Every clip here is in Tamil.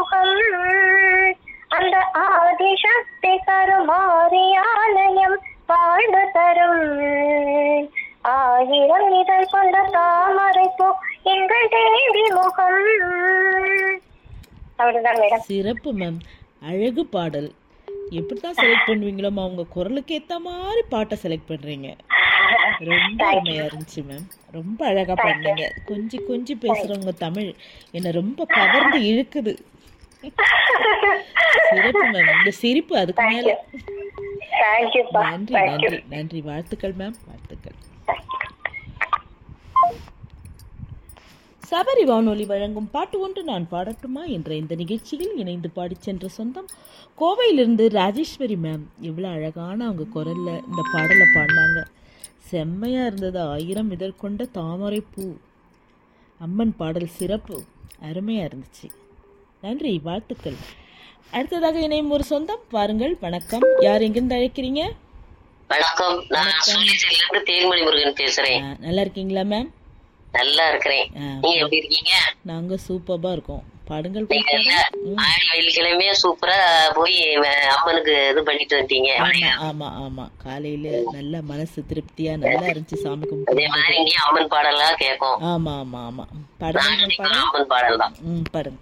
முகம் அந்த ஆதிசக்தி கருமாரியாலயம் வாழ்வு தரும் ஆயிரம் இதழ் கொண்ட தாமரை பூ எங்கள் தேவி முகம் அவ்வளவுதான் மேடம் சிறப்பு மேம் அழகு பாடல் எப்படி தான் செலக்ட் பண்ணுவீங்களோமா உங்க குரலுக்கு ஏத்த மாதிரி பாட்டை செலக்ட் பண்றீங்க ரொம்ப அருமையா இருந்துச்சு மேம் ரொம்ப அழகா பண்ணீங்க கொஞ்சி கொஞ்சி பேசுறவங்க தமிழ் என்ன ரொம்ப கவர்ந்து இழுக்குது சிறப்பு மேம் இந்த சிரிப்பு அதுக்கு மேல தேங்க்யூப்பா நன்றி தேங்க்யூ நன்றி நன்றி வாழ்த்துக்கள் மேம் வாழ்த்துக்கள் சபரி வானொலி வழங்கும் பாட்டு ஒன்று நான் பாடட்டுமா என்ற இந்த நிகழ்ச்சியில் இணைந்து பாடிச் சென்ற சொந்தம் கோவையிலிருந்து ராஜேஸ்வரி மேம் எவ்வளோ அழகான அவங்க குரல்ல இந்த பாடலை பாடினாங்க செம்மையா இருந்தது ஆயிரம் இதழ் கொண்ட தாமரை பூ அம்மன் பாடல் சிறப்பு அருமையா இருந்துச்சு நன்றி வாழ்த்துக்கள் அடுத்ததாக இணையும் ஒரு சொந்தம் பாருங்கள் வணக்கம் யார் எங்கிருந்து அழைக்கிறீங்க வணக்கம் நான் சூழிச்சில இருந்து தேன்மொழி முருகன் பேசுறேன் ஆ, நல்லா இருக்கீங்களா மேம் நல்லா இருக்கிறேன் ஆ, நீங்க எப்படி இருக்கீங்க நாங்க சூப்பரா இருக்கோம் பாடுங்கள் நீங்க பாப்போம். எல்லாம் ம். ஆடி வெள்ளிக்கிழமையே சூப்பரா போய் அஹ், அம்மனுக்கு இது பண்ணிட்டு வந்துட்டீங்க ஆமா ஆமா ஆமா காலையில நல்ல மனசு திருப்தியா நல்லா இருந்துச்சு சாமி அதே கும்பிட்டு மாதிரி இங்கே அம்மன் பாடலாம் கேட்கும் ஆமா ஆமா ஆமா பாடுங்க நானும் பாடுங்க அம்மன் பாடல் தான் ம் பாடுங்க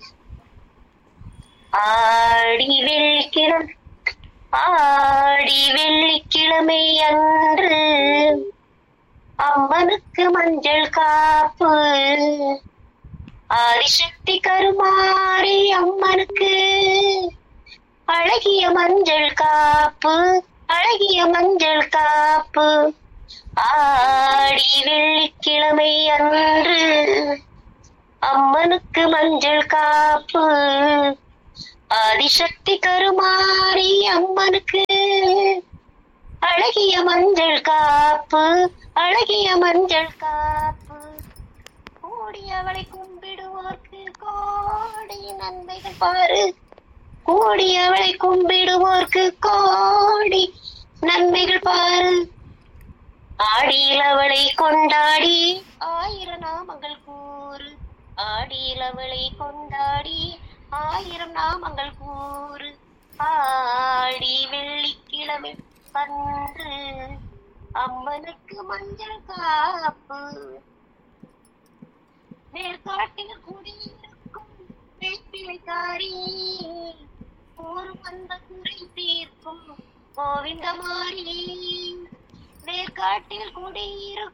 ஆடி வெள்ளிக்கிழமை ஆடி வெள்ளிக்கிழமை அன்று அம்மனுக்கு மஞ்சள் காப்பு ஆதிசக்தி கருமாரி அம்மனுக்கு அழகிய மஞ்சள் காப்பு அழகிய மஞ்சள் காப்பு ஆடி வெள்ளிக்கிழமை அன்று அம்மனுக்கு மஞ்சள் காப்பு ஆதிசக்தி கருமாரி அம்மனுக்கு அழகிய மஞ்சள் காப்பு அழகிய மஞ்சள் காப்பு கூடி அவளை கும்பிடுவோர்க்கு கோடி நன்மைகள் பாரு கூடி அவளை கும்பிடுவோர்க்கு கோடி நன்மைகள் பாரு ஆடியில் அவளை கொண்டாடி ஆயிரம் நாமங்கள் கூறு ஆடியில் அவளை கொண்டாடி ஆயிரம் நாமங்கள் கூறு ஆடி வெள்ளிக்கிழமை அன்று அம்மனுக்கு மஞ்சள் காப்பு நேர்காட்டில் குடியிருக்கும் வேப்பிலைக்காரி ஊர் வந்த குறை தீர்க்கும் கோவிந்தமாரி நேர்காட்டில் குடியிருக்கும்